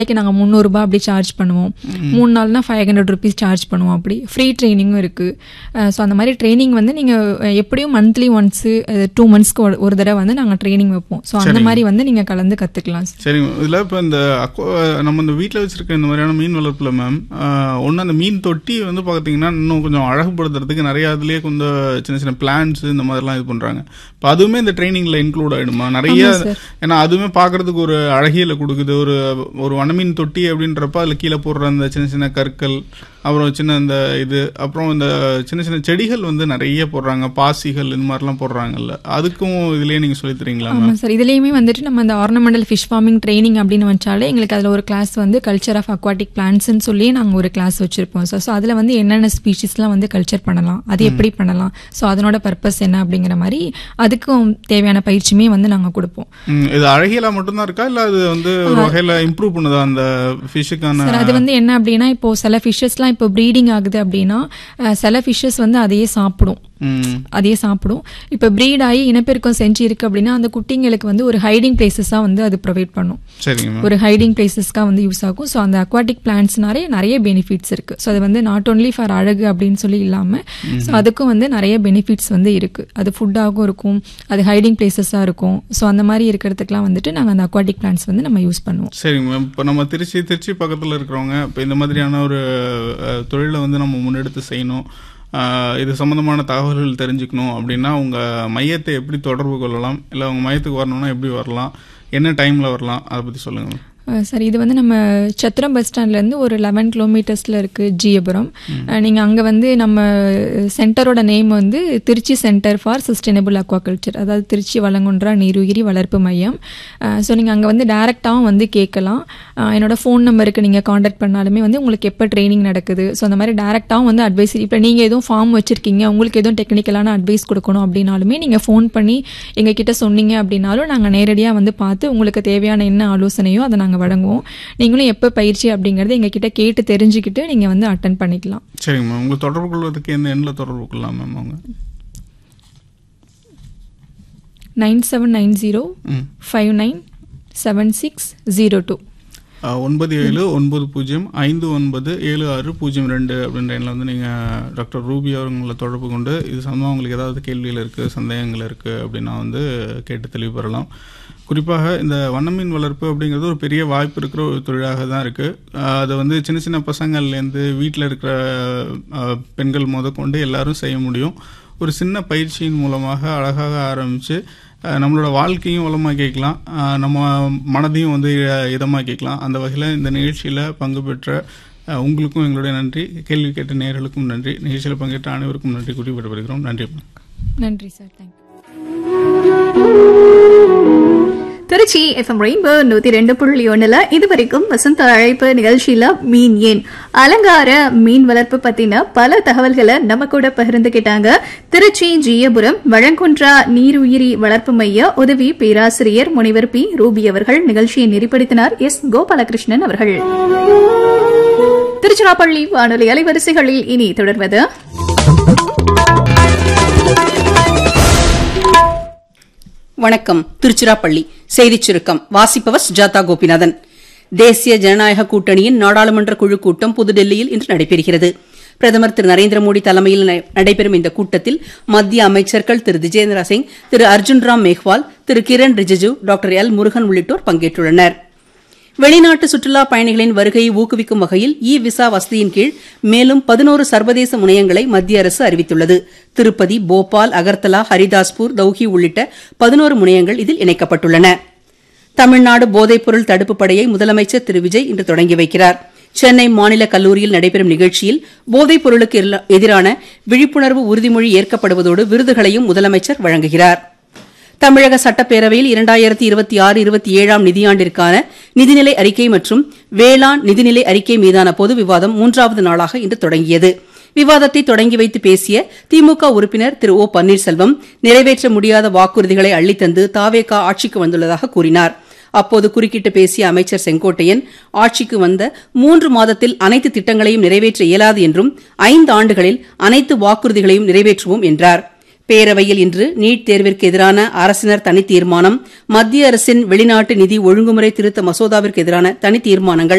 நாளைக்கு நாங்கள் முந்நூறுரூபா அப்படி சார்ஜ் பண்ணுவோம் மூணு நாள்னா ஃபைவ் ஹண்ட்ரட் ருபீஸ் சார்ஜ் பண்ணுவோம் அப்படி ஃப்ரீ ட்ரைனிங்கும் இருக்குது ஸோ அந்த மாதிரி ட்ரைனிங் வந்து நீங்கள் எப்படியும் மந்த்லி ஒன்ஸு டூ மந்த்ஸ்க்கு ஒரு ஒரு தடவை வந்து நாங்கள் ட்ரைனிங் வைப்போம் ஸோ அந்த மாதிரி வந்து நீங்கள் கலந்து கற்றுக்கலாம் சரிங்க இதில் இப்போ இந்த aqua- நம்ம இந்த வீட்டில் வச்சிருக்க இந்த மாதிரியான மீன் வளர்ப்பில் மேம் ஒன்று அந்த மீன் தொட்டி வந்து பார்த்தீங்கன்னா இன்னும் கொஞ்சம் அழகுபடுத்துறதுக்கு நிறைய அதுலேயே கொஞ்சம் சின்ன சின்ன பிளான்ஸ் இந்த மாதிரிலாம் இது பண்ணுறாங்க இப்போ அதுவுமே இந்த ட்ரைனிங்கில் இன்க்ளூட் ஆகிடுமா நிறைய ஆமா sir. ஏன்னா அதுவுமே பார்க்கறதுக்கு ஒரு அழகியல கொடுக்குது ஒரு ஒரு வனமீன் தொட்டி அப்படின்றப்ப அதில் கீழே போடுற அந்த சின்ன சின்ன கற்கள் அப்புறம் சின்ன இந்த இது அப்புறம் இந்த சின்ன சின்ன செடிகள் வந்து நிறைய போடுறாங்க பாசிகள் இந்த மாதிரிலாம் போடுறாங்கல்ல அதுக்கும் இதுலயே நீங்கள் சொல்லி தரீங்களா மேம் ஆமாம் சார் இதுலேயுமே வந்துட்டு நம்ம அந்த ஆர்னமெண்டல் ஃபிஷ் ஃபார்மிங் ட்ரைனிங் அப்படின்னு வச்சாலே எங்களுக்கு அதில் ஒரு கிளாஸ் வந்து கல்ச்சர் ஆஃப் அக்வாட்டிக் பிளான்ட்ஸ்னு சொல்லி நாங்கள் ஒரு கிளாஸ் வச்சுருப்போம் சார் ஸோ அதில் வந்து என்னென்ன ஸ்பீஷிஸ்லாம் வந்து கல்ச்சர் பண்ணலாம் அது எப்படி பண்ணலாம் ஸோ அதனோட பர்பஸ் என்ன அப்படிங்கிற மாதிரி அதுக்கும் தேவையான பயிற்சியுமே வந்து நாங்கள் கொடுப்போம் ம், இது அழகியலா மட்டும்தான் இருக்கா இல்ல அது வந்து ஒரு வகையில இம்ப்ரூவ் பண்ணுதா அந்த ஃபிஷ்ஷுக்கான சார் அது வந்து என்ன அப்படின்னா இப்போ சில ஃபிஷ்ஷஸ்லாம் இப்போ ப்ரீடிங் ஆகுது அப்படின்னா அஹ், சில ஃபிஷ்ஷஸ் வந்து அதையே சாப்பிடும் ம் அதையே சாப்பிடும் இப்போ ப்ரீட் ஆகி இனப்பெருக்கம் செஞ்சு இருக்கு அப்படின்னா அந்த குட்டிங்களுக்கு வந்து ஒரு ஹைடிங் பிளேசஸாக வந்து அது ப்ரொவைட் பண்ணும் சரிங்க மேம் ஒரு ஹைடிங் பிளேசஸ்க்காக வந்து யூஸ் ஆகும் ஸோ அந்த அக்வாட்டிக் பிளான்ட்ஸ்னாலே நிறைய பெனிஃபிட்ஸ் இருக்கு ஸோ அது வந்து நாட் ஒன்லி ஃபார் அழகு அப்படின்னு சொல்லி இல்லாமல் ஸோ அதுக்கும் வந்து நிறைய பெனிஃபிட்ஸ் வந்து இருக்கு அது ஃபுட்டாகவும் இருக்கும் அது ஹைடிங் பிளேசஸாக இருக்கும் ஸோ அந்த மாதிரி இருக்கிறதுக்குலாம் வந்துட்டு நாங்கள் அந்த அக்வாட்டிக் பிளான்ட்ஸ் வந்து நம்ம யூஸ் பண்ணுவோம் சரிங்க மேம் இப்போ நம்ம திருச்சி திருச்சி பக்கத்தில் இருக்கிறவங்க இப்போ இந்த மாதிரியான ஒரு அஹ், தொழிலை வந்து நம்ம முன்னெடுத்து செய்யணும் அஹ், இது சம்மந்தமான தகவல்கள் தெரிஞ்சுக்கணும் அப்படின்னா உங்கள் மையத்தை எப்படி தொடர்பு கொள்ளலாம் இல்லை உங்கள் மையத்துக்கு வரணும்னா எப்படி வரலாம் என்ன டைமில் வரலாம் அதை பற்றி சொல்லுங்கள் மேம் அஹ் சரி இது வந்து நம்ம சத்திரம் பஸ் ஸ்டாண்ட்லேருந்து ஒரு லெவன் கிலோமீட்டர்ஸில் இருக்குது ஜியபுரம் நீங்கள் அங்கே வந்து நம்ம சென்டரோட நேம் வந்து Trichy centre for sustainable aquaculture அதாவது திருச்சி வளங்குன்றா நீருயிரி வளர்ப்பு மையம் ஸோ நீங்கள் அங்கே வந்து டேரெக்டாகவும் வந்து கேட்கலாம் அஹ் என்னோட ஃபோன் நம்பருக்கு நீங்கள் காண்டாக்ட் பண்ணாலுமே வந்து உங்களுக்கு எப்போ ட்ரைனிங் நடக்குது ஸோ அந்த மாதிரி டேரெக்டாகவும் வந்து அட்வைஸ் இப்போ நீங்கள் எதுவும் ஃபார்ம் வச்சுருக்கீங்க உங்களுக்கு எதுவும் டெக்னிக்கலான அட்வைஸ் கொடுக்கணும் அப்படின்னாலுமே நீங்கள் ஃபோன் பண்ணி எங்ககிட்ட சொன்னீங்க அப்படின்னாலும் நாங்கள் நேரடியாக வந்து பார்த்து உங்களுக்கு தேவையான என்ன ஆலோசனையோ அதை நாங்கள் வழங்குவோம் நீங்களும் எப்போ பயிற்சி அப்படிங்கிறது எங்ககிட்ட கேட்டு தெரிஞ்சுக்கிட்டு நீங்கள் வந்து அட்டன் பண்ணிக்கலாம் சரிங்க மேம் உங்களை தொடர்பு கொள்வதற்கு எந்த எண்ணில் தொடர்பு கொள்ளலாம் மேம் அவங்க nine seven nine zero hmm five nine seven six zero two ah, ஒன்பது ஏழு ஒன்பது பூஜ்ஜியம் ஐந்து ஒன்பது ஏழு ஆறு பூஜ்ஜியம் ரெண்டு அப்படின்ற எண்ணில் வந்து நீங்கள் டாக்டர் ரூபி அவர்களை தொடர்பு கொண்டு இது சம்பந்தமாக உங்களுக்கு ஏதாவது கேள்விகள் இருக்குது சந்தேகங்கள் இருக்குது அப்படின்னா வந்து கேட்டு தெளிவு பெறலாம் குறிப்பாக இந்த வண்ணமீன் வளர்ப்பு அப்படிங்கிறது ஒரு பெரிய வாய்ப்பு இருக்கிற ஒரு தொழிலாக தான் இருக்குது அதை வந்து சின்ன சின்ன பசங்கள்லேருந்து வீட்டில் இருக்கிற அஹ், பெண்கள் முதற்கொண்டு எல்லாரும் செய்ய முடியும் ஒரு சின்ன பயிற்சியின் மூலமாக அழகாக ஆரம்பித்து அஹ் நம்மளோட வாழ்க்கையும் வளமாக்கிக்கலாம் அஹ் நம்ம மனதையும் வந்து இ- இதமாக்கிக்கலாம் அந்த வகையில் இந்த நிகழ்ச்சியில் பங்கு பெற்ற அஹ் உங்களுக்கும் எங்களுடைய நன்றி கேள்வி கேட்ட நேயர்களுக்கும் நன்றி நிகழ்ச்சியில் பங்கேற்ற அனைவருக்கும் நன்றி கூறி விடைபெறுகிறோம் நன்றி நன்றி sir thank you Trichy FM rainbow நூத்தி ரெண்டு புள்ளி ஒண்ணுல இதுவரைக்கும் வசந்த அழைப்பு நிகழ்ச்சியில மீன் ஏன் அலங்கார மீன் வளர்ப்பு பத்தின பல தகவல்களை நம்ம கூட பகிர்ந்துகிட்டாங்க திருச்சி ஜியபுரம் வழங்குன்றா நீருயிரி வளர்ப்பு மைய உதவி பேராசிரியர் முனைவர் பி ரூபி அவர்கள் நிகழ்ச்சியை நெறிப்படுத்தினார் எஸ் கோபாலகிருஷ்ணன் அவர்கள் திருச்சிராப்பள்ளி வானொலி அலைவரிசைகளில் இனி தொடர்வது வணக்கம் திருச்சிராப்பள்ளி செய்திச் சுருக்கம் வாசிப்பவர் சுஜாதா கோபிநாதன் தேசிய ஜனநாயக கூட்டணியின் நாடாளுமன்ற குழு கூட்டம் புதுடெல்லியில் இன்று நடைபெறுகிறது பிரதமர் திரு நரேந்திர மோடி தலைமையில் ந- நடைபெறும் இந்த கூட்டத்தில் மத்திய அமைச்சர்கள் திரு ஜிதேந்திர சிங் திரு அர்ஜுன் ராம் மேக்வால் திரு கிரண் ரிஜிஜு டாக்டர் எல் முருகன் உள்ளிட்டோர் பங்கேற்றுள்ளனர் வெளிநாட்டு சுற்றுலா பயணிகளின் வருகையை ஊக்குவிக்கும் வகையில் இ விசா வசதியின் கீழ் மேலும் பதினோரு சர்வதேச முனையங்களை மத்திய அரசு அறிவித்துள்ளது திருப்பதி போபால் அகர்தலா ஹரிதாஸ்பூர் தௌஹி உள்ளிட்ட பதினோரு முனையங்கள் இதில் இணைக்கப்பட்டுள்ளன தமிழ்நாடு போதைப்பொருள் தடுப்புப் படையை முதலமைச்சர் திரு விஜய் இன்று தொடங்கி வைக்கிறார் சென்னை மாநில கல்லூரியில் நடைபெறும் நிகழ்ச்சியில் போதைப் பொருளுக்கு எதிர- எதிரான விழிப்புணர்வு உறுதிமொழி ஏற்கப்படுவதோடு விருதுகளையும் முதலமைச்சர் வழங்குகிறார் தமிழக சட்டப்பேரவையில் இரண்டாயிரத்தி இருபத்தி ஆறு இருபத்தி ஏழாம் நிதியாண்டிற்கான நிதிநிலை அறிக்கை மற்றும் வேளாண் நிதிநிலை அறிக்கை மீதான பொது விவாதம் மூன்றாவது நாளாக இன்று தொடங்கியது விவாதத்தை தொடங்கி வைத்து பேசிய திமுக உறுப்பினர் திரு ஓ பன்னீர்செல்வம் நிறைவேற்ற முடியாத வாக்குறுதிகளை அள்ளித்தந்து தாவேகா ஆட்சிக்கு வந்துள்ளதாக கூறினார் அப்போது குறுக்கிட்டு பேசிய அமைச்சர் செங்கோட்டையன் ஆட்சிக்கு வந்த மூன்று மாதத்தில் அனைத்து திட்டங்களையும் நிறைவேற்ற இயலாது என்றும் ஐந்து ஆண்டுகளில் அனைத்து வாக்குறுதிகளையும் நிறைவேற்றுவோம் என்றார் பேரவையில் இன்று நீட் தேர்விற்கு எதிரான அரசினர் தனி தீர்மானம் மத்திய அரசின் வெளிநாட்டு நிதி ஒழுங்குமுறை திருத்த மசோதாவிற்கு எதிரான தனி தீர்மானங்கள்